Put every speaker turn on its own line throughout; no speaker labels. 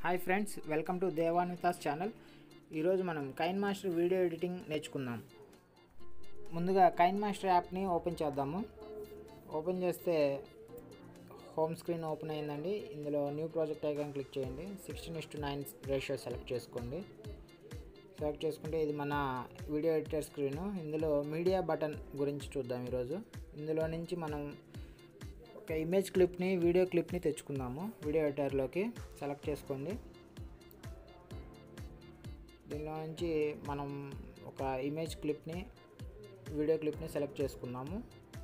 hi friends welcome to దేవాన్వితాస్ channel ఈరోజు మనం కైన్ మాస్టర్ వీడియో ఎడిటింగ్ నేర్చుకుందాం ముందుగా కైన్ మాస్టర్ యాప్ని ఓపెన్ చేద్దాము ఓపెన్ చేస్తే హోమ్ స్క్రీన్ ఓపెన్ అయిందండి ఇందులో న్యూ ప్రాజెక్ట్ ఐకాన్ క్లిక్ చేయండి sixteen is to nine ratio select చేసుకోండి సెలెక్ట్ చేసుకుంటే ఇది మన వీడియో ఎడిటర్ స్క్రీను ఇందులో మీడియా బటన్ గురించి చూద్దాం ఈరోజు ఇందులో నుంచి మనం ఒక ఇమేజ్ క్లిప్ని వీడియో క్లిప్ని తెచ్చుకుందాము వీడియో ఎడిటర్లోకి సెలెక్ట్ చేసుకోండి దీనిలో నుంచి మనం ఒక ఇమేజ్ క్లిప్ని వీడియో క్లిప్ని సెలెక్ట్ చేసుకుందాము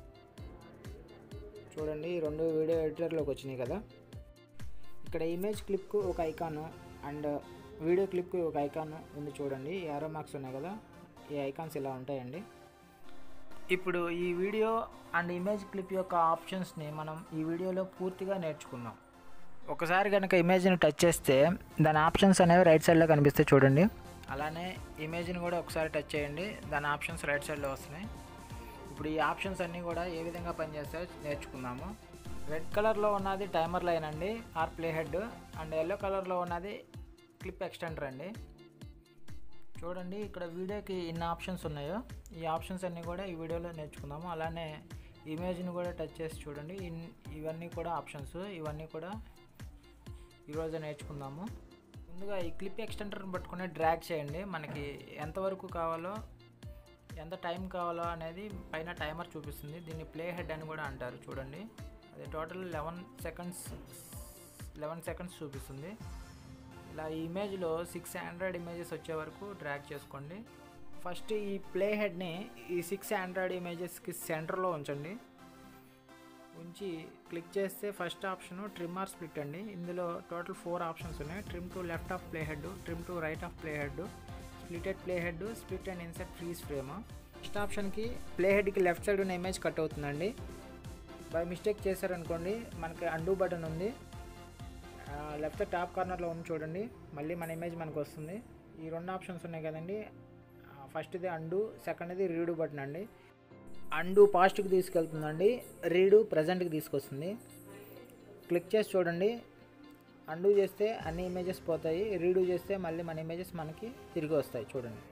చూడండి ఈ రెండు వీడియో ఎడిటర్లోకి వచ్చినాయి కదా ఇక్కడ ఇమేజ్ క్లిప్కు ఒక ఐకాను అండ్ వీడియో క్లిప్కి ఒక ఐకాన్ ఉంది చూడండి ఈ ఆరో మార్క్స్ ఉన్నాయి కదా ఈ ఐకాన్స్ ఇలా ఉంటాయండి ఇప్పుడు ఈ వీడియో అండ్ ఇమేజ్ క్లిప్ యొక్క ఆప్షన్స్ని మనం ఈ వీడియోలో పూర్తిగా నేర్చుకుందాం ఒకసారి కనుక ఇమేజ్ని టచ్ చేస్తే దాని ఆప్షన్స్ అనేవి రైట్ సైడ్లో కనిపిస్తాయి చూడండి అలానే ఇమేజ్ని కూడా ఒకసారి టచ్ చేయండి దాని ఆప్షన్స్ రైట్ సైడ్లో వస్తున్నాయి ఇప్పుడు ఈ ఆప్షన్స్ అన్నీ కూడా ఏ విధంగా పనిచేస్తాయో నేర్చుకుందాము రెడ్ కలర్లో ఉన్నది టైమర్ లైన్ అండి or play head and yellow కలర్లో ఉన్నది క్లిప్ ఎక్స్టెండర్ అండి చూడండి ఇక్కడ వీడియోకి ఇన్ని ఆప్షన్స్ ఉన్నాయో ఈ ఆప్షన్స్ అన్నీ కూడా ఈ వీడియోలో నేర్చుకుందాము అలానే ఇమేజ్ని కూడా టచ్ చేసి చూడండి ఇన్ ఇవన్నీ కూడా ఆప్షన్స్ ఇవన్నీ కూడా ఈరోజు నేర్చుకుందాము ముందుగా ఈ క్లిప్ ఎక్స్టెండర్ని పట్టుకుని డ్రాగ్ చేయండి మనకి ఎంతవరకు కావాలో ఎంత టైం కావాలో అనేది పైన టైమర్ చూపిస్తుంది దీన్ని ప్లే హెడ్ అని కూడా అంటారు చూడండి అది total eleven seconds eleven seconds చూపిస్తుంది ఇలా ఈ ఇమేజ్లో సిక్స్ ఆండ్రాయిడ్ ఇమేజెస్ వచ్చే వరకు డ్రాగ్ చేసుకోండి ఫస్ట్ ఈ ప్లే హెడ్ని ఈ సిక్స్ ఆండ్రాయిడ్ ఇమేజెస్కి సెంటర్లో ఉంచండి ఉంచి క్లిక్ చేస్తే first option trim or split అండి ఇందులో టోటల్ ఫోర్ ఆప్షన్స్ ఉన్నాయి trim to left of play head trim to right of play head split at play head split and inset freeze frame first ఆప్షన్కి play హెడ్కి left side ఉన్న image cut అవుతుందండి by mistake చేశారనుకోండి మనకి undo button ఉంది left top కార్నర్లో ఉంది చూడండి మళ్ళీ మన ఇమేజ్ మనకు వస్తుంది ఈ రెండు ఆప్షన్స్ ఉన్నాయి కదండి ఫస్ట్ది అండు సెకండ్ది రీడు బటన్ అండి అండు పాస్ట్కి తీసుకెళ్తుందండి రీడు ప్రజెంట్కి తీసుకొస్తుంది క్లిక్ చేసి చూడండి అండు చేస్తే అన్ని ఇమేజెస్ పోతాయి రీడు చేస్తే మళ్ళీ మన ఇమేజెస్ మనకి తిరిగి వస్తాయి చూడండి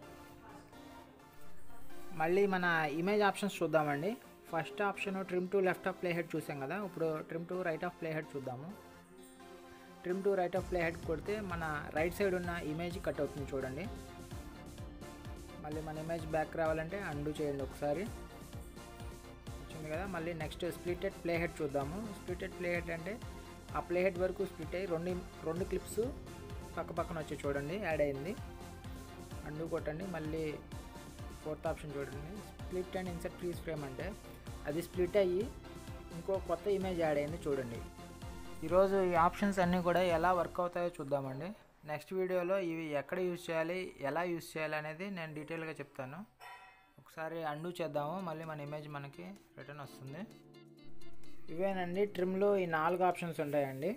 మళ్ళీ మన ఇమేజ్ ఆప్షన్స్ చూద్దామండి first option trim to left of play head చూసాం కదా ఇప్పుడు trim to right of play head చూద్దాము trim to right of play head కొడితే మన రైట్ సైడ్ ఉన్న ఇమేజ్ కట్ అవుతుంది చూడండి మళ్ళీ మన ఇమేజ్ బ్యాక్ రావాలంటే అండు చేయండి ఒకసారి వచ్చింది కదా మళ్ళీ నెక్స్ట్ స్ప్లిటెడ్ ప్లే హెడ్ చూద్దాము స్ప్లిటెడ్ ప్లే హెడ్ అంటే ఆ ప్లే హెడ్ వరకు స్ప్లిట్ అయ్యి రెండు రెండు క్లిప్స్ పక్క పక్కన వచ్చి చూడండి యాడ్ అయింది అండు కొట్టండి మళ్ళీ ఫోర్త్ ఆప్షన్ చూడండి split and inset freeze frame అంటే అది స్ప్లిట్ అయ్యి ఇంకో కొత్త ఇమేజ్ యాడ్ అయింది చూడండి ఈరోజు ఈ ఆప్షన్స్ అన్నీ కూడా ఎలా వర్క్ అవుతాయో చూద్దామండి నెక్స్ట్ వీడియోలో ఇవి ఎక్కడ యూజ్ చేయాలి ఎలా యూజ్ చేయాలి అనేది నేను డీటెయిల్గా చెప్తాను ఒకసారి అండు చేద్దాము మళ్ళీ మన ఇమేజ్ మనకి రిటర్న్ వస్తుంది ఇవేనండి ట్రిమ్లో ఈ నాలుగు ఆప్షన్స్ ఉంటాయండి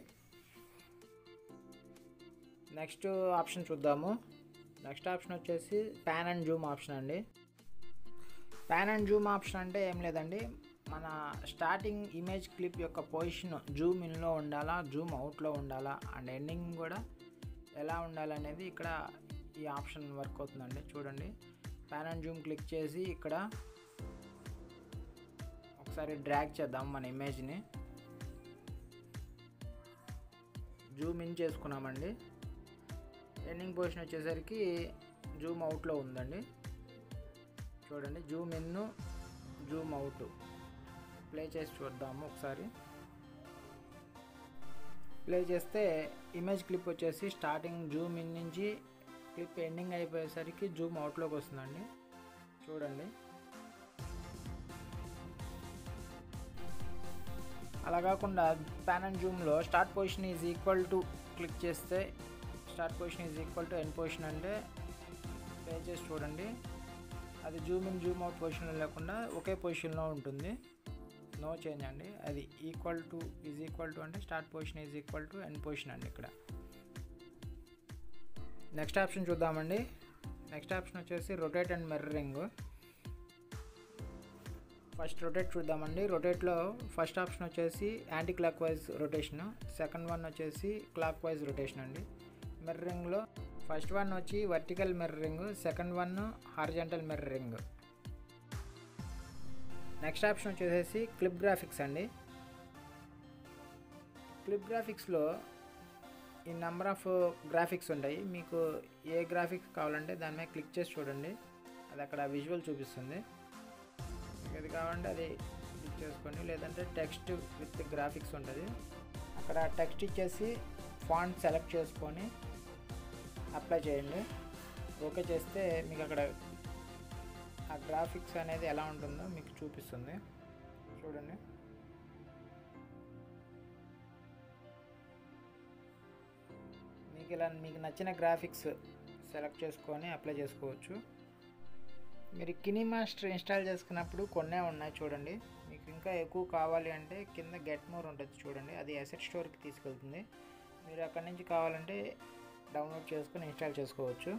నెక్స్ట్ ఆప్షన్ చూద్దాము నెక్స్ట్ ఆప్షన్ వచ్చేసి ప్యాన్ అండ్ జూమ్ ఆప్షన్ అండి ప్యాన్ అండ్ జూమ్ ఆప్షన్ అంటే ఏం లేదండి మన స్టార్టింగ్ ఇమేజ్ క్లిప్ యొక్క పొజిషన్ జూమ్ ఇన్లో ఉండాలా జూమ్ అవుట్లో ఉండాలా అండ్ ఎండింగ్ కూడా ఎలా ఉండాలనేది ఇక్కడ ఈ ఆప్షన్ వర్క్ అవుతుందండి చూడండి ప్యాన్ అండ్ జూమ్ క్లిక్ చేసి ఇక్కడ ఒకసారి డ్రాగ్ చేద్దాం మన ఇమేజ్ని జూమ్ ఇన్ చేసుకున్నామండి ఎండింగ్ పొజిషన్ వచ్చేసరికి జూమ్ అవుట్లో ఉందండి చూడండి zoom in zoom out play చేసి చూద్దాము ఒకసారి ప్లే చేస్తే ఇమేజ్ క్లిప్ వచ్చేసి స్టార్టింగ్ జూమ్ ఇన్ నుంచి క్లిప్ ఎండింగ్ అయిపోయేసరికి జూమ్ అవుట్లోకి వస్తుందండి చూడండి అలా కాకుండా ప్యాన్ అండ్ జూమ్లో start position is equal to click చేస్తే start position is equal to end position అంటే ప్లే చేసి చూడండి అది జూమ్ ఇన్ జూమ్ అవుట్ పొజిషన్లో లేకుండా ఒకే పొజిషన్లో ఉంటుంది నో చేంజ్ అండి అది equal to is equal to అంటే start position is equal to end position అండి ఇక్కడ నెక్స్ట్ ఆప్షన్ చూద్దామండి నెక్స్ట్ ఆప్షన్ వచ్చేసి rotate and mirroring first rotate చూద్దామండి రొటేట్లో ఫస్ట్ ఆప్షన్ వచ్చేసి clock wise rotation second one వచ్చేసి క్లాక్ వైజ్ రొటేషన్ అండి మిర్రరింగ్లో ఫస్ట్ వన్ వచ్చి vertical mirroring second one horizontal mirroring next option వచ్చేసి క్లిప్ గ్రాఫిక్స్ అండి క్లిప్ గ్రాఫిక్స్లో ఈ నెంబర్ ఆఫ్ గ్రాఫిక్స్ ఉంటాయి మీకు ఏ గ్రాఫిక్స్ కావాలంటే దాని మీద క్లిక్ చేసి చూడండి అది అక్కడ విజువల్ చూపిస్తుంది ఏది కావాలంటే అది క్లిక్ చేసుకోండి లేదంటే టెక్స్ట్ విత్ గ్రాఫిక్స్ ఉంటుంది అక్కడ టెక్స్ట్ ఇచ్చేసి ఫాంట్ సెలెక్ట్ చేసుకొని అప్లై చేయండి ఓకే చేస్తే మీకు అక్కడ ఆ గ్రాఫిక్స్ అనేది ఎలా ఉంటుందో మీకు చూపిస్తుంది చూడండి మీకు ఇలా మీకు నచ్చిన గ్రాఫిక్స్ సెలెక్ట్ చేసుకొని అప్లై చేసుకోవచ్చు మీరు కినీ మాస్టర్ ఇన్స్టాల్ చేసుకున్నప్పుడు కొన్నే ఉన్నాయి చూడండి మీకు ఇంకా ఎక్కువ కావాలి అంటే కింద గెట్ మోర్ ఉంటుంది చూడండి అది అసెట్ స్టోర్కి తీసుకెళ్తుంది మీరు అక్కడి నుంచి కావాలంటే డౌన్లోడ్ చేసుకొని ఇన్స్టాల్ చేసుకోవచ్చు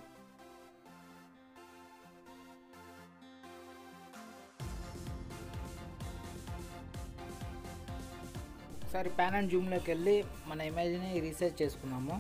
ఒకసారి ప్యాన్ అండ్ జూమ్లోకి వెళ్ళి మన ఇమేజ్ని రీసెర్చ్ చేసుకున్నాము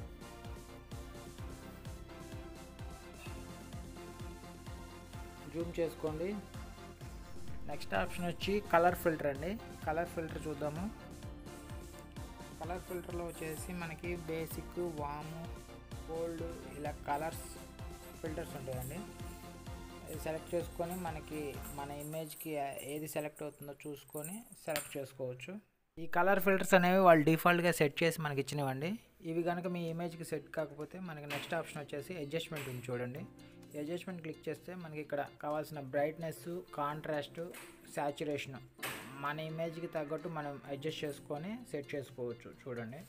జూమ్ చేసుకోండి నెక్స్ట్ ఆప్షన్ వచ్చి కలర్ ఫిల్టర్ అండి కలర్ ఫిల్టర్ చూద్దాము కలర్ ఫిల్టర్లో వచ్చేసి మనకి బేసిక్ వాము గోల్డ్ ఇలా కలర్స్ ఫిల్టర్స్ ఉంటాయండి ఇది సెలెక్ట్ చేసుకొని మనకి మన ఇమేజ్కి ఏది సెలెక్ట్ అవుతుందో చూసుకొని సెలెక్ట్ చేసుకోవచ్చు ఈ కలర్ ఫిల్టర్స్ అనేవి వాళ్ళు డిఫాల్ట్గా సెట్ చేసి మనకి ఇచ్చినవండి ఇవి కనుక మీ ఇమేజ్కి సెట్ కాకపోతే మనకి నెక్స్ట్ ఆప్షన్ వచ్చేసి అడ్జస్ట్మెంట్ ఉంది చూడండి ఈ అడ్జస్ట్మెంట్ క్లిక్ చేస్తే మనకి ఇక్కడ కావాల్సిన బ్రైట్నెస్ కాంట్రాస్ట్ శాచురేషన్ మన ఇమేజ్కి తగ్గట్టు మనం అడ్జస్ట్ చేసుకొని సెట్ చేసుకోవచ్చు చూడండి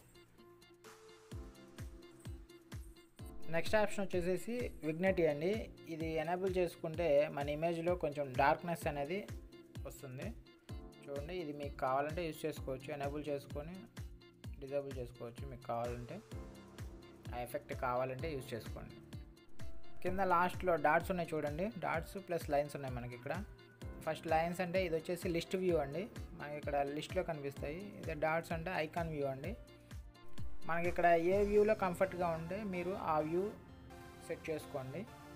నెక్స్ట్ ఆప్షన్ వచ్చేసేసి విగ్నెటీ అండి ఇది ఎనేబుల్ చేసుకుంటే మన ఇమేజ్లో కొంచెం డార్క్నెస్ అనేది వస్తుంది చూడండి ఇది మీకు కావాలంటే యూజ్ చేసుకోవచ్చు ఎనేబుల్ చేసుకొని డిజేబుల్ చేసుకోవచ్చు మీకు కావాలంటే ఆ ఎఫెక్ట్ కావాలంటే యూజ్ చేసుకోండి కింద లాస్ట్లో డాట్స్ ఉన్నాయి చూడండి డాట్స్ ప్లస్ లైన్స్ ఉన్నాయి మనకి ఇక్కడ ఫస్ట్ లైన్స్ అంటే ఇది వచ్చేసి లిస్ట్ వ్యూ అండి మనకి ఇక్కడ లిస్ట్లో కనిపిస్తాయి ఇది డాట్స్ అంటే ఐకాన్ వ్యూ అండి మనకి ఇక్కడ ఏ వ్యూలో కంఫర్ట్గా ఉంటే మీరు ఆ వ్యూ సెట్ చేసుకోండి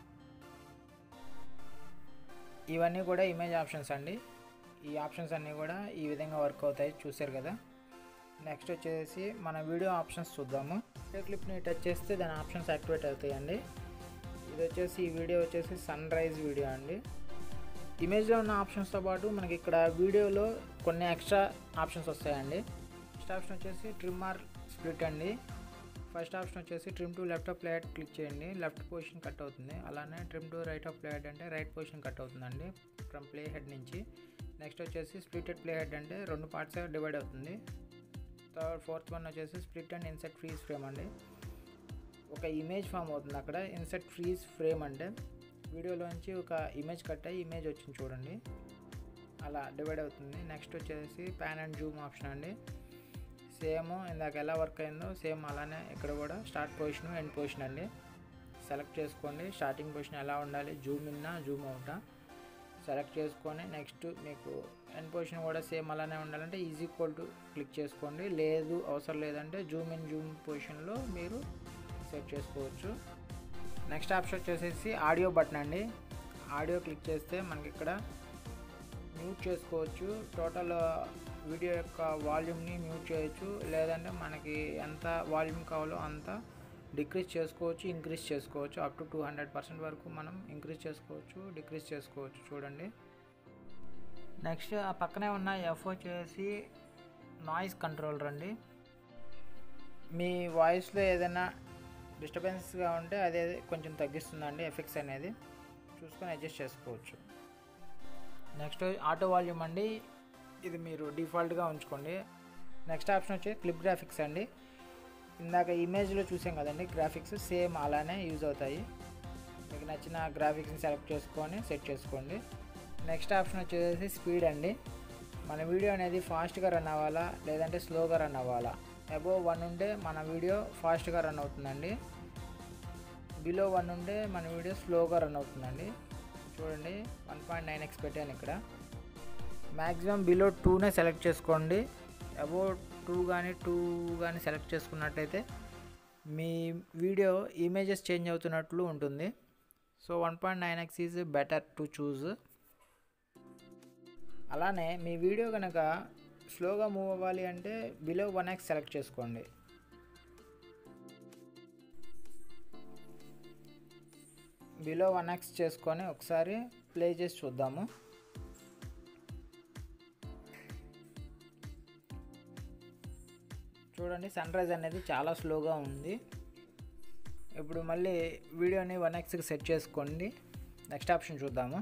ఇవన్నీ కూడా ఇమేజ్ ఆప్షన్స్ అండి ఈ ఆప్షన్స్ అన్నీ కూడా ఈ విధంగా వర్క్ అవుతాయి చూసారు కదా నెక్స్ట్ వచ్చేసి మన వీడియో ఆప్షన్స్ చూద్దాము వీడియో క్లిప్ని టచ్ చేస్తే దాని ఆప్షన్స్ యాక్టివేట్ అవుతాయండి ఇది వచ్చేసి ఈ వీడియో వచ్చేసి సన్ రైజ్ వీడియో అండి ఇమేజ్లో ఉన్న ఆప్షన్స్తో పాటు మనకి ఇక్కడ వీడియోలో కొన్ని ఎక్స్ట్రా ఆప్షన్స్ వస్తాయండి ఫస్ట్ ఆప్షన్ వచ్చేసి ట్రిమ్మర్ స్ప్లిట్ అండి ఫస్ట్ ఆప్షన్ వచ్చేసి trim to left of playhead click చేయండి లెఫ్ట్ పొజిషన్ కట్ అవుతుంది అలానే trim to right of playhead అంటే రైట్ పొజిషన్ కట్ అవుతుందండి ఫ్రమ్ ప్లే హెడ్ నుంచి నెక్స్ట్ వచ్చేసి స్ప్లిటెడ్ ప్లే హెడ్ అంటే రెండు పార్ట్స్ డివైడ్ అవుతుంది థర్డ్ ఫోర్త్ వన్ వచ్చేసి split and inset freeze frame అండి ఒక ఇమేజ్ ఫామ్ అవుతుంది అక్కడ ఇన్సెట్ ఫ్రీజ్ ఫ్రేమ్ అంటే వీడియోలోంచి ఒక ఇమేజ్ కట్ అయ్యి ఇమేజ్ వచ్చింది చూడండి అలా డివైడ్ అవుతుంది నెక్స్ట్ వచ్చేసి ప్యాన్ అండ్ జూమ్ ఆప్షన్ అండి సేమ్ ఇందాక ఎలా వర్క్ అయిందో సేమ్ అలానే ఇక్కడ కూడా స్టార్ట్ పొజిషన్ ఎండ్ పొజిషన్ అండి సెలెక్ట్ చేసుకోండి స్టార్టింగ్ పొజిషన్ ఎలా ఉండాలి జూమ్ ఇన్నా జూమ్ అవుటా సెలెక్ట్ చేసుకొని నెక్స్ట్ మీకు ఎండ్ పొజిషన్ కూడా సేమ్ అలానే ఉండాలంటే ఈజీ ఈక్వల్ టు క్లిక్ చేసుకోండి లేదు అవసరం లేదంటే జూమ్ ఇన్ జూమ్ పొజిషన్లో మీరు సెట్ చేసుకోవచ్చు నెక్స్ట్ ఆప్షన్ వచ్చేసేసి ఆడియో బటన్ అండి ఆడియో క్లిక్ చేస్తే మనకి ఇక్కడ మ్యూట్ చేసుకోవచ్చు టోటల్ వీడియో యొక్క వాల్యూమ్ని మ్యూట్ చేయొచ్చు లేదంటే మనకి ఎంత వాల్యూమ్ కావాలో అంత డిక్రీజ్ చేసుకోవచ్చు ఇంక్రీజ్ చేసుకోవచ్చు up to two hundred percent వరకు మనం ఇంక్రీజ్ చేసుకోవచ్చు డిక్రీజ్ చేసుకోవచ్చు చూడండి నెక్స్ట్ ఆ పక్కనే ఉన్న ఎఫ్ వచ్చేసి నాయిస్ కంట్రోలర్ అండి మీ వాయిస్లో ఏదైనా డిస్టర్బెన్స్గా ఉంటే అదే కొంచెం తగ్గిస్తుందండి ఎఫెక్ట్స్ అనేది చూసుకొని అడ్జస్ట్ చేసుకోవచ్చు నెక్స్ట్ ఆటో వాల్యూమ్ అండి ఇది మీరు డిఫాల్ట్గా ఉంచుకోండి నెక్స్ట్ ఆప్షన్ వచ్చి క్లిప్ గ్రాఫిక్స్ అండి ఇందాక ఇమేజ్లో చూసాం కదండి గ్రాఫిక్స్ సేమ్ అలానే యూజ్ అవుతాయి మీకు నచ్చిన గ్రాఫిక్స్ని సెలెక్ట్ చేసుకొని సెట్ చేసుకోండి నెక్స్ట్ ఆప్షన్ వచ్చేసి స్పీడ్ అండి మన వీడియో అనేది ఫాస్ట్గా రన్ అవ్వాలా లేదంటే స్లోగా రన్ అవ్వాలా అబోవ్ వన్ ఉంటే మన వీడియో ఫాస్ట్గా రన్ అవుతుందండి బిలో వన్ ఉంటే మన వీడియో స్లోగా రన్ అవుతుందండి చూడండి వన్ పాయింట్ నైన్ ఎక్స్ పెట్టాను ఇక్కడ మ్యాక్సిమం బిలో టూనే సెలెక్ట్ చేసుకోండి అబౌట్ టూ కానీ టూ కానీ సెలెక్ట్ చేసుకున్నట్టయితే మీ వీడియో ఇమేజెస్ చేంజ్ అవుతున్నట్లు ఉంటుంది so one point nine X is better to choose అలానే మీ వీడియో కనుక స్లోగా మూవ్ అవ్వాలి అంటే బిలో వన్ ఎక్స్ సెలెక్ట్ చేసుకోండి బిలో వన్ ఎక్స్ చేసుకొని ఒకసారి ప్లే చేసి చూద్దాము చూడండి సన్ రైజ్ అనేది చాలా స్లోగా ఉంది ఇప్పుడు మళ్ళీ వీడియోని వన్ ఎక్స్కి సెట్ చేసుకోండి నెక్స్ట్ ఆప్షన్ చూద్దాము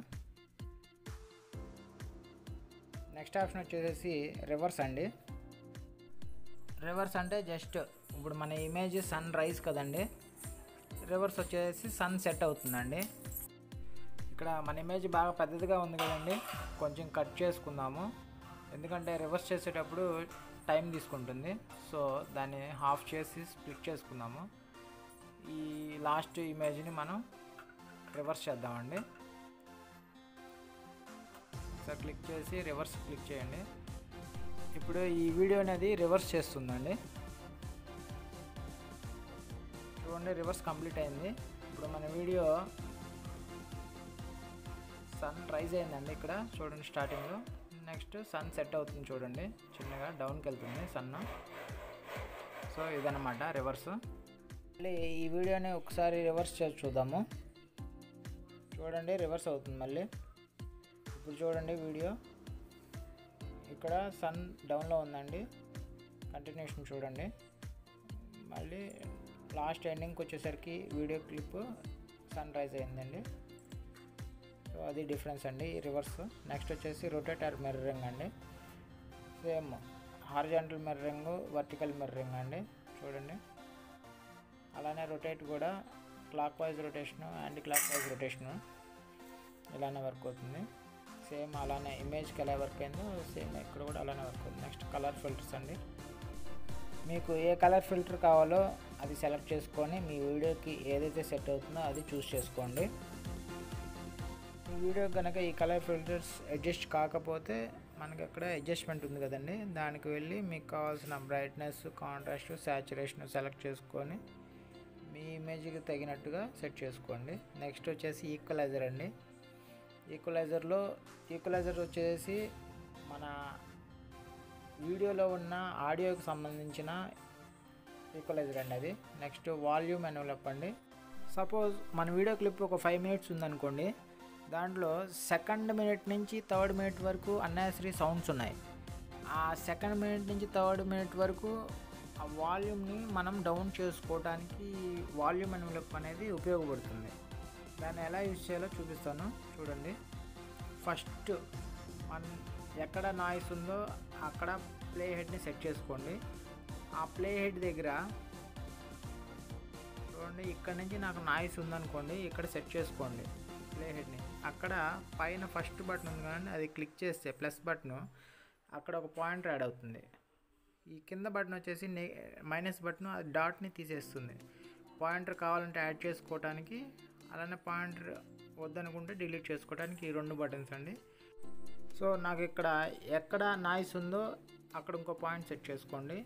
నెక్స్ట్ ఆప్షన్ వచ్చేసి రివర్స్ అండి రివర్స్ అంటే జస్ట్ ఇప్పుడు మన ఇమేజ్ సన్ రైజ్ కదండి రివర్స్ వచ్చేసి సన్ సెట్ అవుతుందండి ఇక్కడ మన ఇమేజ్ బాగా పెద్దదిగా ఉంది కదండి కొంచెం కట్ చేసుకుందాము ఎందుకంటే రివర్స్ చేసేటప్పుడు టైం తీసుకుంటుంది సో దాన్ని హాఫ్ చేసి స్ప్లిట్ చేసుకుందాము ఈ లాస్ట్ ఇమేజ్ని మనం రివర్స్ చేద్దామండి ఒకసారి క్లిక్ చేసి రివర్స్ క్లిక్ చేయండి ఇప్పుడు ఈ వీడియో అనేది రివర్స్ చేస్తుందండి చూడండి రివర్స్ కంప్లీట్ అయింది ఇప్పుడు మన వీడియో సన్ రైజ్ అయిందండి ఇక్కడ చూడండి స్టార్టింగ్లో నెక్స్ట్ సన్ సెట్ అవుతుంది చూడండి చిన్నగా డౌన్కి వెళ్తుంది సన్ సో ఇదన్నమాట రివర్స్ మళ్ళీ ఈ వీడియోని ఒకసారి రివర్స్ చేసి చూద్దాము చూడండి రివర్స్ అవుతుంది మళ్ళీ ఇప్పుడు చూడండి వీడియో ఇక్కడ సన్ డౌన్లో ఉందండి కంటిన్యూషన్ చూడండి మళ్ళీ లాస్ట్ ఎండింగ్కి వచ్చేసరికి వీడియో క్లిప్ సన్ రైజ్ అయిందండి సో అది డిఫరెన్స్ అండి రివర్స్ నెక్స్ట్ వచ్చేసి రొటేటర్ మిర్రరింగ్ అండి same horizontal mirroring vertical mirroring అండి చూడండి అలానే రొటేట్ కూడా clock wise rotation clock wise rotation ఇలానే వర్క్ అవుతుంది సేమ్ అలానే ఇమేజ్కి ఎలా వర్క్ అయిందో సేమ్ ఇక్కడ కూడా అలానే వర్క్ అవుతుంది నెక్స్ట్ కలర్ ఫిల్టర్స్ అండి మీకు ఏ కలర్ ఫిల్టర్ కావాలో అది సెలెక్ట్ చేసుకొని మీ వీడియోకి ఏదైతే సెట్ అవుతుందో అది చూస్ చేసుకోండి ఈ వీడియో కనుక ఈ కలర్ ఫిల్టర్స్ అడ్జస్ట్ కాకపోతే మనకి అక్కడ అడ్జస్ట్మెంట్ ఉంది కదండి దానికి వెళ్ళి మీకు కావాల్సిన బ్రైట్నెస్ కాంట్రాస్ట్ శాచురేషన్ సెలెక్ట్ చేసుకొని మీ ఇమేజ్కి తగినట్టుగా సెట్ చేసుకోండి నెక్స్ట్ వచ్చేసి ఈక్వలైజర్ అండి ఈక్వలైజర్లో ఈక్వలైజర్ వచ్చేసి మన వీడియోలో ఉన్న ఆడియోకి సంబంధించిన ఈక్వలైజర్ అండి అది నెక్స్ట్ వాల్యూమ్ ఎన్వలప్ అండి సపోజ్ మన వీడియో క్లిప్ ఒక ఫైవ్ మినిట్స్ ఉందనుకోండి దాంట్లో సెకండ్ మినిట్ నుంచి థర్డ్ మినిట్ వరకు అన్నెసరీ సౌండ్స్ ఉన్నాయి ఆ సెకండ్ మినిట్ నుంచి థర్డ్ మినిట్ వరకు ఆ వాల్యూమ్ని మనం డౌన్ చేసుకోవడానికి వాల్యూమ్ ఎన్వలప్ అనేది ఉపయోగపడుతుంది దాన్ని ఎలా యూజ్ చేయాలో చూపిస్తాను చూడండి ఫస్ట్ మన ఎక్కడ నాయిస్ ఉందో అక్కడ ప్లే హెడ్ని సెట్ చేసుకోండి ఆ ప్లే హెడ్ దగ్గర చూడండి ఇక్కడ నుంచి నాకు నాయిస్ ఉందనుకోండి ఇక్కడ సెట్ చేసుకోండి ప్లే హెడ్ని అక్కడ పైన ఫస్ట్ బటన్ ఉంది కానీ అది క్లిక్ చేస్తే ప్లస్ బటన్ అక్కడ ఒక పాయింట్ యాడ్ అవుతుంది ఈ కింద బటన్ వచ్చేసి నే మైనస్ బటన్ అది డాట్ని తీసేస్తుంది పాయింటర్ కావాలంటే యాడ్ చేసుకోవడానికి అలానే పాయింటర్ వద్దనుకుంటే డిలీట్ చేసుకోవడానికి ఈ రెండు బటన్స్ అండి సో నాకు ఇక్కడ ఎక్కడ నాయిస్ ఉందో అక్కడ ఇంకో పాయింట్ సెట్ చేసుకోండి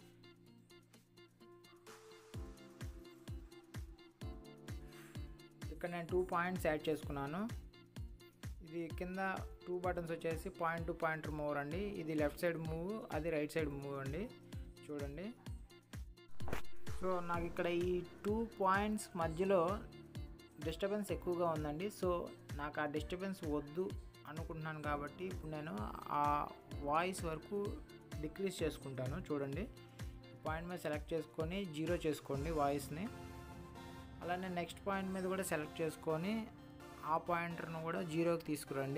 ఇక్కడ నేను టూ పాయింట్స్ యాడ్ చేసుకున్నాను ఇది కింద టూ బటన్స్ వచ్చేసి పాయింట్ టు పాయింట్ మూవ్ అండి ఇది లెఫ్ట్ సైడ్ మూవ్ అది రైట్ సైడ్ మూవ్ అండి చూడండి సో నాకు ఇక్కడ ఈ టూ పాయింట్స్ మధ్యలో డిస్టర్బెన్స్ ఎక్కువగా ఉందండి సో నాకు ఆ డిస్టర్బెన్స్ వద్దు అనుకుంటున్నాను కాబట్టి ఇప్పుడు నేను ఆ వాయిస్ వరకు డిక్రీజ్ చేసుకుంటాను చూడండి పాయింట్ మీద సెలెక్ట్ చేసుకొని జీరో చేసుకోండి వాయిస్ని అలానే నెక్స్ట్ పాయింట్ మీద కూడా సెలెక్ట్ చేసుకొని ఆ పాయింటర్ను కూడా జీరోకి తీసుకురండి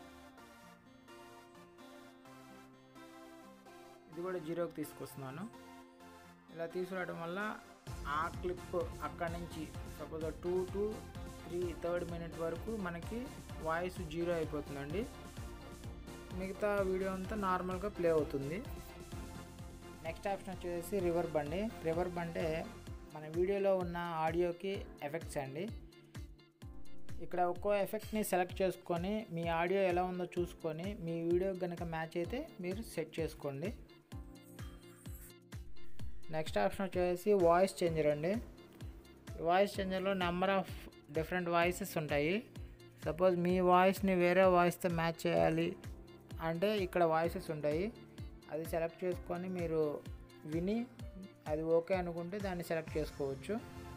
ఇది కూడా జీరోకి తీసుకొస్తున్నాను ఇలా తీసుకురావడం వల్ల ఆ క్లిప్ అక్కడి నుంచి suppose two to three third minute వరకు మనకి వాయిస్ జీరో అయిపోతుందండి మిగతా వీడియో అంతా నార్మల్గా ప్లే అవుతుంది నెక్స్ట్ ఆప్షన్ వచ్చేసి రివర్బ్ అండి రివర్బ్ అంటే మన వీడియోలో ఉన్న ఆడియోకి ఎఫెక్ట్స్ అండి ఇక్కడ ఒక్కో ఎఫెక్ట్ని సెలెక్ట్ చేసుకొని మీ ఆడియో ఎలా ఉందో చూసుకొని మీ వీడియో కనుక మ్యాచ్ అయితే మీరు సెట్ చేసుకోండి నెక్స్ట్ ఆప్షన్ వచ్చేసి వాయిస్ చేంజర్ అండి వాయిస్ చేంజర్లో నెంబర్ ఆఫ్ డిఫరెంట్ వాయిసెస్ ఉంటాయి సపోజ్ మీ వాయిస్ని వేరే వాయిస్తో మ్యాచ్ చేయాలి అంటే ఇక్కడ వాయిసెస్ ఉంటాయి అది సెలెక్ట్ చేసుకొని మీరు విని అది ఓకే అనుకుంటే దాన్ని సెలెక్ట్ చేసుకోవచ్చు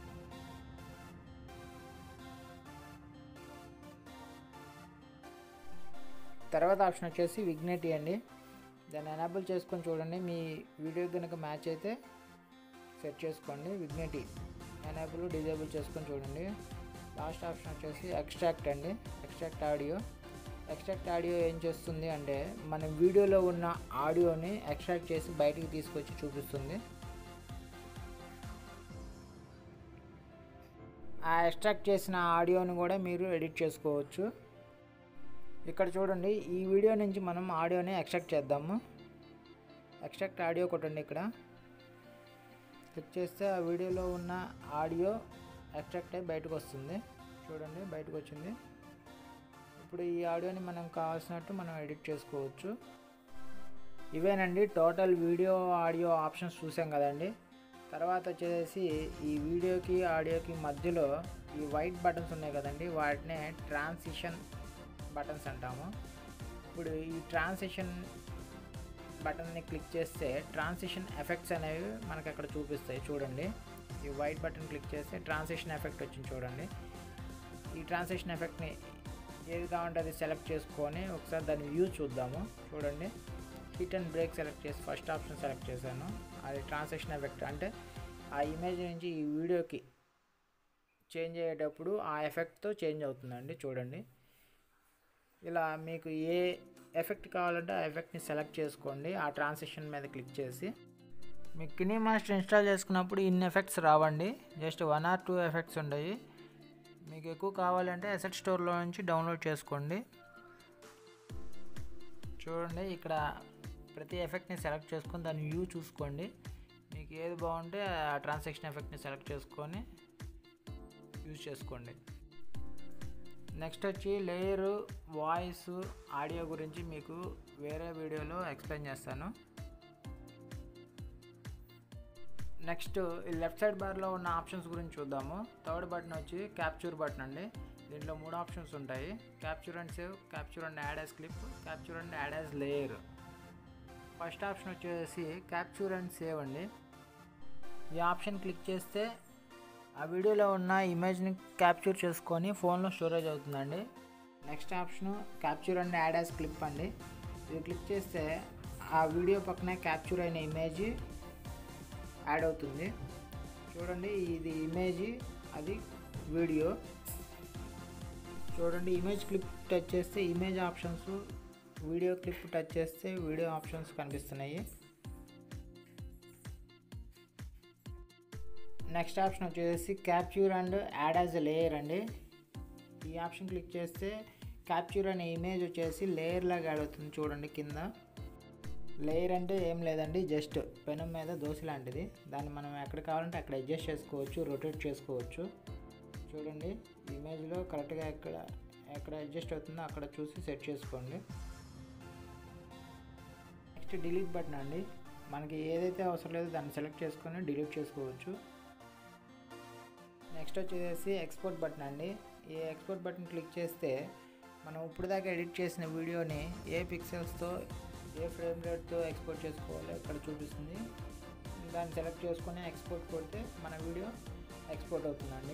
తర్వాత ఆప్షన్ వచ్చేసి విగ్నేటి అండి దాన్ని ఎనాబుల్ చేసుకొని చూడండి మీ వీడియో కనుక మ్యాచ్ అయితే సెట్ చేసుకోండి విగ్నేటి ఎనాబుల్ డిజేబుల్ చేసుకొని చూడండి లాస్ట్ ఆప్షన్ వచ్చేసి ఎక్స్ట్రాక్ట్ అండి ఎక్స్ట్రాక్ట్ ఆడియో ఎక్స్ట్రాక్ట్ ఆడియో ఏం చేస్తుంది అంటే మన వీడియోలో ఉన్న ఆడియోని ఎక్స్ట్రాక్ట్ చేసి బయటికి తీసుకొచ్చి చూపిస్తుంది ఆ ఎక్స్ట్రాక్ట్ చేసిన ఆడియోని కూడా మీరు ఎడిట్ చేసుకోవచ్చు ఇక్కడ చూడండి ఈ వీడియో నుంచి మనం ఆడియోని ఎక్స్ట్రాక్ట్ చేద్దాము ఎక్స్ట్రాక్ట్ ఆడియో కొట్టండి ఇక్కడ క్లిక్ చేస్తే ఆ వీడియోలో ఉన్న ఆడియో ఎక్స్ట్రాక్ట్ అయి బయటకు వస్తుంది చూడండి బయటకు వచ్చింది ఇప్పుడు ఈ ఆడియోని మనం కావాల్సినట్టు మనం ఎడిట్ చేసుకోవచ్చు ఇవేనండి టోటల్ వీడియో ఆడియో ఆప్షన్స్ చూసాం కదండి తర్వాత వచ్చేసి ఈ వీడియోకి ఆడియోకి మధ్యలో ఈ వైట్ బటన్స్ ఉన్నాయి కదండి వాటినే ట్రాన్సిషన్ బటన్స్ అంటాము ఇప్పుడు ఈ ట్రాన్సిషన్ బటన్ని క్లిక్ చేస్తే ట్రాన్సిషన్ ఎఫెక్ట్స్ అనేవి మనకు అక్కడ చూపిస్తాయి చూడండి ఈ వైట్ బటన్ క్లిక్ చేస్తే ట్రాన్సిషన్ ఎఫెక్ట్ వచ్చింది చూడండి ఈ ట్రాన్సిషన్ ఎఫెక్ట్ని ఏది కావాలంటే అది సెలెక్ట్ చేసుకొని ఒకసారి దాని వ్యూ చూద్దాము చూడండి హిట్ అండ్ బ్రేక్ సెలెక్ట్ చేసి ఫస్ట్ ఆప్షన్ సెలెక్ట్ చేశాను అది ట్రాన్సాక్షన్ ఎఫెక్ట్ అంటే ఆ ఇమేజ్ నుంచి ఈ వీడియోకి చేంజ్ అయ్యేటప్పుడు ఆ ఎఫెక్ట్తో చేంజ్ అవుతుందండి చూడండి ఇలా మీకు ఏ ఎఫెక్ట్ కావాలంటే ఆ ఎఫెక్ట్ని సెలెక్ట్ చేసుకోండి ఆ ట్రాన్సాక్షన్ మీద క్లిక్ చేసి మీకు కినీ మాస్టర్ ఇన్స్టాల్ చేసుకున్నప్పుడు ఇన్ని ఎఫెక్ట్స్ రావండి just one or two effects ఉంటాయి మీకు ఎక్కువ కావాలంటే అసెట్ స్టోర్లో నుంచి డౌన్లోడ్ చేసుకోండి చూడండి ఇక్కడ ప్రతి ఎఫెక్ట్ని సెలెక్ట్ చేసుకొని దాని వ్యూ చూసుకోండి మీకు ఏది బాగుంటే ఆ ట్రాన్సాక్షన్ ఎఫెక్ట్ని సెలెక్ట్ చేసుకొని యూజ్ చేసుకోండి నెక్స్ట్ వచ్చి లేయరు వాయిస్ ఆడియో గురించి మీకు వేరే వీడియోలో ఎక్స్ప్లెయిన్ చేస్తాను నెక్స్ట్ ఈ లెఫ్ట్ సైడ్ బార్లో ఉన్న ఆప్షన్స్ గురించి చూద్దాము థర్డ్ బటన్ వచ్చి క్యాప్చూర్ బటన్ అండి దీంట్లో మూడు ఆప్షన్స్ ఉంటాయి capture and save capture and add as clip capture and add as layer first option వచ్చేసి క్యాప్చూర్ అండ్ సేవ్ అండి ఈ ఆప్షన్ క్లిక్ చేస్తే ఆ వీడియోలో ఉన్న ఇమేజ్ని క్యాప్చూర్ చేసుకొని ఫోన్లో స్టోరేజ్ అవుతుందండి next option capture and add as clip అండి ఇది క్లిక్ చేస్తే ఆ వీడియో పక్కనే క్యాప్చూర్ అయిన ఇమేజ్ యాడ్ అవుతుంది చూడండి ఇది ఇమేజ్ అది వీడియో చూడండి ఇమేజ్ క్లిప్ టచ్ చేస్తే image options video clip touch చేస్తే వీడియో ఆప్షన్స్ కనిపిస్తున్నాయి నెక్స్ట్ ఆప్షన్ వచ్చేసి capture and add as layer అండి ఈ ఆప్షన్ క్లిక్ చేస్తే క్యాప్చూర్ అనే ఇమేజ్ వచ్చేసి లేయర్ లాగా యాడ్ అవుతుంది చూడండి కింద లేయర్ అంటే ఏం లేదండి జస్ట్ పెనం మీద దోశ లాంటిది దాన్ని మనం ఎక్కడ కావాలంటే అక్కడ అడ్జస్ట్ చేసుకోవచ్చు రొటేట్ చేసుకోవచ్చు చూడండి ఇమేజ్లో కరెక్ట్గా ఎక్కడ ఎక్కడ అడ్జస్ట్ అవుతుందో అక్కడ చూసి సెట్ చేసుకోండి నెక్స్ట్ డిలీట్ బటన్ అండి మనకి ఏదైతే అవసరం లేదో దాన్ని సెలెక్ట్ చేసుకొని డిలీట్ చేసుకోవచ్చు నెక్స్ట్ వచ్చేసి ఎక్స్పోర్ట్ బటన్ అండి ఈ ఎక్స్పోర్ట్ బటన్ క్లిక్ చేస్తే మనం ఇప్పుడు దాకా ఎడిట్ చేసిన వీడియోని ఏ పిక్సెల్స్తో ఏ ఫ్రేమ్ రేట్తో ఎక్స్పోర్ట్ చేసుకోవాలో ఇక్కడ చూపిస్తుంది దాన్ని సెలెక్ట్ చేసుకొని ఎక్స్పోర్ట్ కొడితే మన వీడియో ఎక్స్పోర్ట్ అవుతుందండి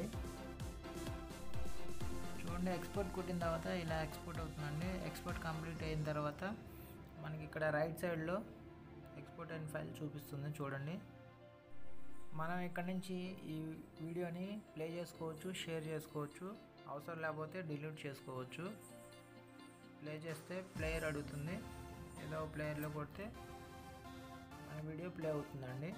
చూడండి ఎక్స్పోర్ట్ కొట్టిన తర్వాత ఇలా ఎక్స్పోర్ట్ అవుతుందండి ఎక్స్పోర్ట్ కంప్లీట్ అయిన తర్వాత మనకి ఇక్కడ రైట్ సైడ్లో ఎక్స్పోర్ట్ అయిన ఫైల్ చూపిస్తుంది చూడండి మనం ఇక్కడ నుంచి ఈ వీడియోని ప్లే చేసుకోవచ్చు షేర్ చేసుకోవచ్చు అవసరం లేకపోతే డిలీట్ చేసుకోవచ్చు ప్లే చేస్తే ప్లేయర్ అడుగుతుంది ఏదో ప్లేయర్లో కొడితే మన వీడియో ప్లే అవుతుందండి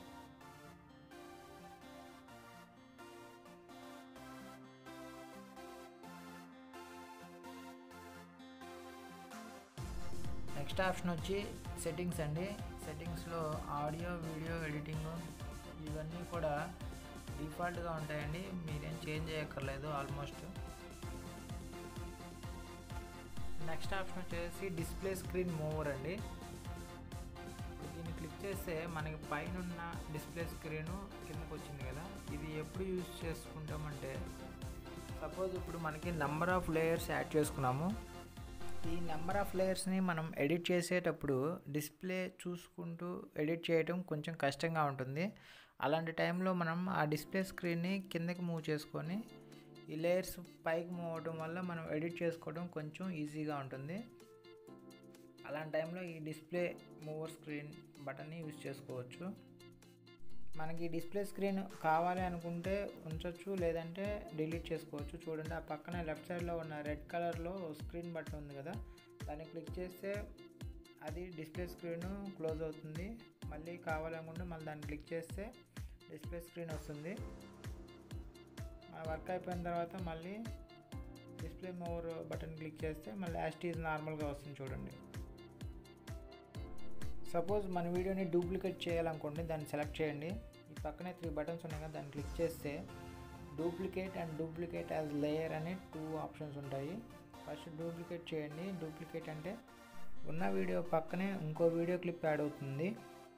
నెక్స్ట్ ఆప్షన్ వచ్చి సెట్టింగ్స్ అండి సెట్టింగ్స్లో ఆడియో వీడియో ఎడిటింగ్ ఇవన్నీ కూడా డిఫాల్ట్గా ఉంటాయండి మీరేం చేంజ్ చేయక్కర్లేదు ఆల్మోస్ట్ నెక్స్ట్ ఆప్షన్ వచ్చేసి డిస్ప్లే స్క్రీన్ మూవర్ అండి ఇప్పుడు దీన్ని క్లిక్ చేస్తే మనకి పైన ఉన్న డిస్ప్లే స్క్రీను కిందకు వచ్చింది కదా ఇది ఎప్పుడు యూజ్ చేసుకుంటామంటే సపోజ్ ఇప్పుడు మనకి నెంబర్ ఆఫ్ లేయర్స్ యాడ్ చేసుకున్నాము ఈ నెంబర్ ఆఫ్ లేయర్స్ని మనం ఎడిట్ చేసేటప్పుడు డిస్ప్లే చూసుకుంటూ ఎడిట్ చేయడం కొంచెం కష్టంగా ఉంటుంది అలాంటి టైంలో మనం ఆ డిస్ప్లే స్క్రీన్ని కిందకి మూవ్ చేసుకొని ఈ లేయర్స్ పైకి మూవ్ అవడం వల్ల మనం ఎడిట్ చేసుకోవడం కొంచెం ఈజీగా ఉంటుంది అలాంటి టైంలో ఈ డిస్ప్లే మూవర్ స్క్రీన్ బటన్ని యూజ్ చేసుకోవచ్చు మనకి డిస్ప్లే స్క్రీన్ కావాలి అనుకుంటే ఉంచవచ్చు లేదంటే డిలీట్ చేసుకోవచ్చు చూడండి ఆ పక్కన లెఫ్ట్ సైడ్లో ఉన్న రెడ్ కలర్లో స్క్రీన్ బటన్ ఉంది కదా దాన్ని క్లిక్ చేస్తే అది డిస్ప్లే స్క్రీన్ క్లోజ్ అవుతుంది మళ్ళీ కావాలనుకుంటే మళ్ళీ దాన్ని క్లిక్ చేస్తే డిస్ప్లే స్క్రీన్ వస్తుంది మన వర్క్ అయిపోయిన తర్వాత మళ్ళీ డిస్ప్లే మోర్ బటన్ క్లిక్ చేస్తే మళ్ళీ యాస్టీజ్ నార్మల్గా వస్తుంది చూడండి సపోజ్ మన వీడియోని డూప్లికేట్ చేయాలనుకోండి దాన్ని సెలెక్ట్ చేయండి ఈ పక్కనే త్రీ బటన్స్ ఉన్నాయి కదా దాన్ని క్లిక్ చేస్తే duplicate and duplicate as layer అనే టూ ఆప్షన్స్ ఉంటాయి ఫస్ట్ డూప్లికేట్ చేయండి డూప్లికేట్ అంటే ఉన్న వీడియో పక్కనే ఇంకో వీడియో క్లిప్ యాడ్ అవుతుంది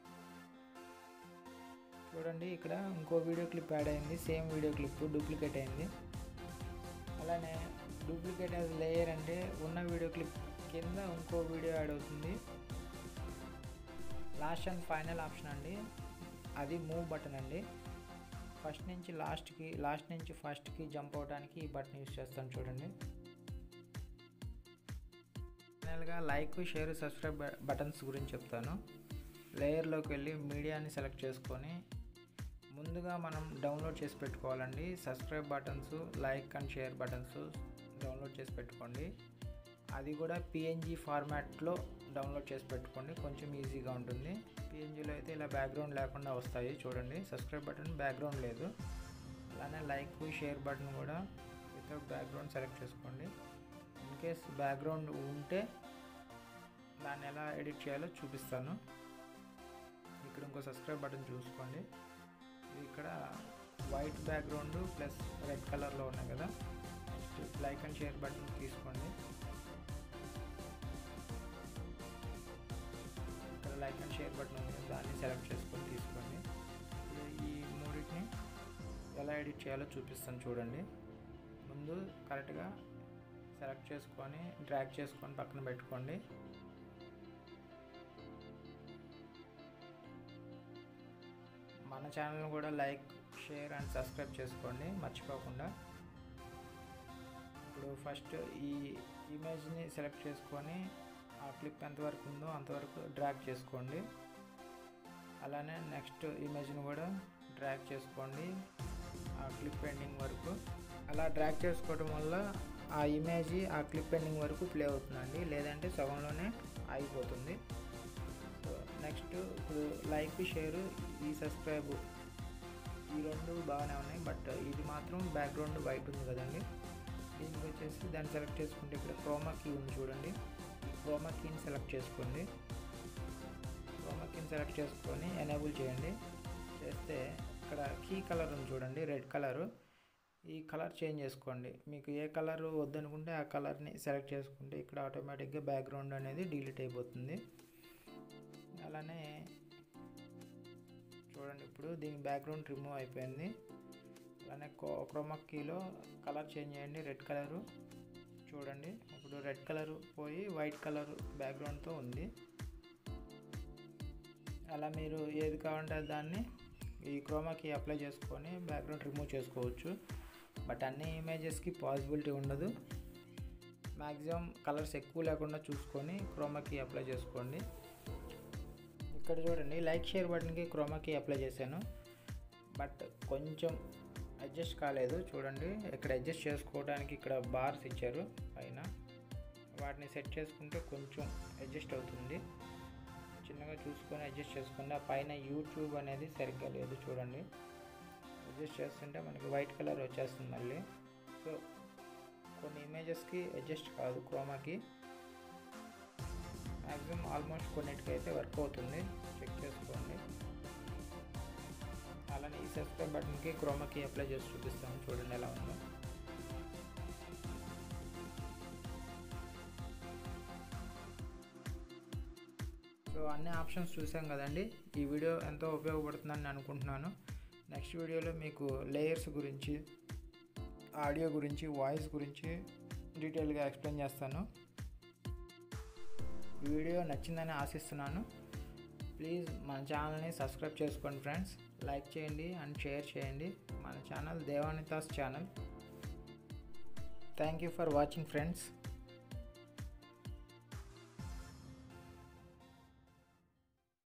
చూడండి ఇక్కడ ఇంకో వీడియో క్లిప్ యాడ్ అయింది సేమ్ వీడియో క్లిప్ డూప్లికేట్ అయింది అలానే డూప్లికేట్ యాజ్ లేయర్ అంటే ఉన్న వీడియో క్లిప్ కింద ఇంకో వీడియో యాడ్ అవుతుంది లాస్ట్ అండ్ ఫైనల్ ఆప్షన్ అండి అది మూవ్ బటన్ అండి ఫస్ట్ నుంచి లాస్ట్కి లాస్ట్ నుంచి ఫస్ట్కి జంప్ అవడానికి ఈ బటన్ యూస్ చేస్తాను చూడండి ఫైనల్గా లైక్ షేర్ సబ్స్క్రైబ్ బటన్స్ గురించి చెప్తాను లేయర్లోకి వెళ్ళి మీడియాని సెలెక్ట్ చేసుకొని ముందుగా మనం డౌన్లోడ్ చేసి పెట్టుకోవాలండి subscribe buttons like and share buttons download చేసి పెట్టుకోండి అది కూడా పిఎన్జీ ఫార్మాట్లో డౌన్లోడ్ చేసి పెట్టుకోండి కొంచెం ఈజీగా ఉంటుంది పిఎన్జీలో అయితే ఇలా బ్యాక్గ్రౌండ్ లేకుండా వస్తాయి చూడండి సబ్స్క్రైబ్ బటన్ బ్యాక్గ్రౌండ్ లేదు అలానే లైక్ షేర్ బటన్ కూడా వితౌట్ బ్యాక్గ్రౌండ్ సెలెక్ట్ చేసుకోండి ఇన్ కేస్ బ్యాక్గ్రౌండ్ ఉంటే దాన్ని ఎలా ఎడిట్ చేయాలో చూపిస్తాను ఇక్కడ ఇంకో సబ్స్క్రైబ్ బటన్ చూసుకోండి ఇది ఇక్కడ వైట్ బ్యాక్గ్రౌండ్ ప్లస్ రెడ్ కలర్లో ఉన్నాయి కదా next like and share button తీసుకోండి ఇక్కడ లైక్ అండ్ షేర్ బటన్ ఉంది కదా, దాన్ని సెలెక్ట్ చేసుకొని తీసుకోండి ఇప్పుడు ఈ మూడింటిని ఎలా ఎడిట్ చేయాలో చూపిస్తాను చూడండి ముందు కరెక్ట్గా సెలెక్ట్ చేసుకొని డ్రాగ్ చేసుకొని పక్కన పెట్టుకోండి మన ఛానల్ కూడా లైక్ షేర్ అండ్ సబ్స్క్రైబ్ చేసుకోండి మర్చిపోకుండా ఇప్పుడు ఫస్ట్ ఈ ఇమేజ్ని సెలెక్ట్ చేసుకొని ఆ క్లిప్ ఎంతవరకు ఉందో అంతవరకు డ్రాగ్ చేసుకోండి అలానే నెక్స్ట్ ఇమేజ్ని కూడా డ్రాగ్ చేసుకోండి ఆ క్లిప్ ఎండింగ్ వరకు అలా డ్రాగ్ చేసుకోవడం వల్ల ఆ ఇమేజ్ ఆ క్లిప్ ఎండింగ్ వరకు ప్లే అవుతుందండి లేదంటే సగంలోనే ఆగిపోతుంది సో నెక్స్ట్ ఇప్పుడు లైక్ షేర్ ఈ సబ్స్క్రైబ్ ఈ రెండు బాగానే ఉన్నాయి బట్ ఇది మాత్రం బ్యాక్గ్రౌండ్ వైట్ ఉంది కదండి దీనికి వచ్చేసి దాన్ని సెలెక్ట్ చేసుకుంటే ఇక్కడ క్రోమా కీ ఉంది చూడండి ఈ క్రోమా కీని సెలెక్ట్ చేసుకోండి క్రోమా కీని సెలెక్ట్ చేసుకొని ఎనేబుల్ చేయండి చేస్తే ఇక్కడ కీ కలర్ ఉంది చూడండి రెడ్ కలరు ఈ కలర్ చేంజ్ చేసుకోండి మీకు ఏ కలర్ వద్దనుకుంటే ఆ కలర్ని సెలెక్ట్ చేసుకుంటే ఇక్కడ ఆటోమేటిక్గా బ్యాక్గ్రౌండ్ అనేది డిలీట్ అయిపోతుంది అలానే చూడండి ఇప్పుడు దీని బ్యాక్గ్రౌండ్ రిమూవ్ అయిపోయింది అలానే క్రోమా కీలో కలర్ చేంజ్ చేయండి రెడ్ కలరు చూడండి ఇప్పుడు రెడ్ కలర్ పోయి వైట్ కలర్ బ్యాక్గ్రౌండ్తో ఉంది అలా మీరు ఏది కావాలంటే దాన్ని ఈ క్రోమాకి అప్లై చేసుకొని బ్యాక్గ్రౌండ్ రిమూవ్ చేసుకోవచ్చు బట్ అన్ని ఇమేజెస్కి పాసిబిలిటీ ఉండదు మ్యాక్సిమం కలర్స్ ఎక్కువ లేకుండా చూసుకొని క్రోమాకి అప్లై చేసుకోండి ఇక్కడ చూడండి లైక్ షేర్ బటన్కి క్రోమాకి అప్లై చేశాను బట్ కొంచెం అడ్జస్ట్ కాలేదు చూడండి ఇక్కడ అడ్జస్ట్ చేసుకోవడానికి ఇక్కడ బార్స్ ఇచ్చారు పైన వాటిని సెట్ చేసుకుంటే కొంచెం అడ్జస్ట్ అవుతుంది చిన్నగా చూసుకొని అడ్జస్ట్ చేసుకోండి ఆ పైన యూట్యూబ్ అనేది సరిగ్గా లేదు చూడండి అడ్జస్ట్ చేస్తుంటే మనకి వైట్ కలర్ వచ్చేస్తుంది మళ్ళీ సో కొన్ని ఇమేజెస్కి అడ్జస్ట్ కాదు క్రోమాకి మ్యాక్సిమం ఆల్మోస్ట్ కొన్నిటికైతే వర్క్ అవుతుంది చెక్ చేసుకోండి అలానే ఈ సబ్స్క్రైబ్ బటన్కి క్రోమాకి అప్లై చేసి చూపిస్తాను చూడండి ఎలా ఉందో సో అన్ని ఆప్షన్స్ చూసాం కదండి ఈ వీడియో ఎంతో ఉపయోగపడుతుందని అనుకుంటున్నాను నెక్స్ట్ వీడియోలో మీకు లేయర్స్ గురించి ఆడియో గురించి వాయిస్ గురించి డీటెయిల్గా ఎక్స్ప్లెయిన్ చేస్తాను ఈ వీడియో నచ్చిందని ఆశిస్తున్నాను ప్లీజ్ మన ఛానల్ని సబ్స్క్రైబ్ చేసుకోండి ఫ్రెండ్స్ లైక్ చేయండి అండ్ షేర్ చేయండి మన ఛానల్ దేవానితాస్ channel thank you for watching friends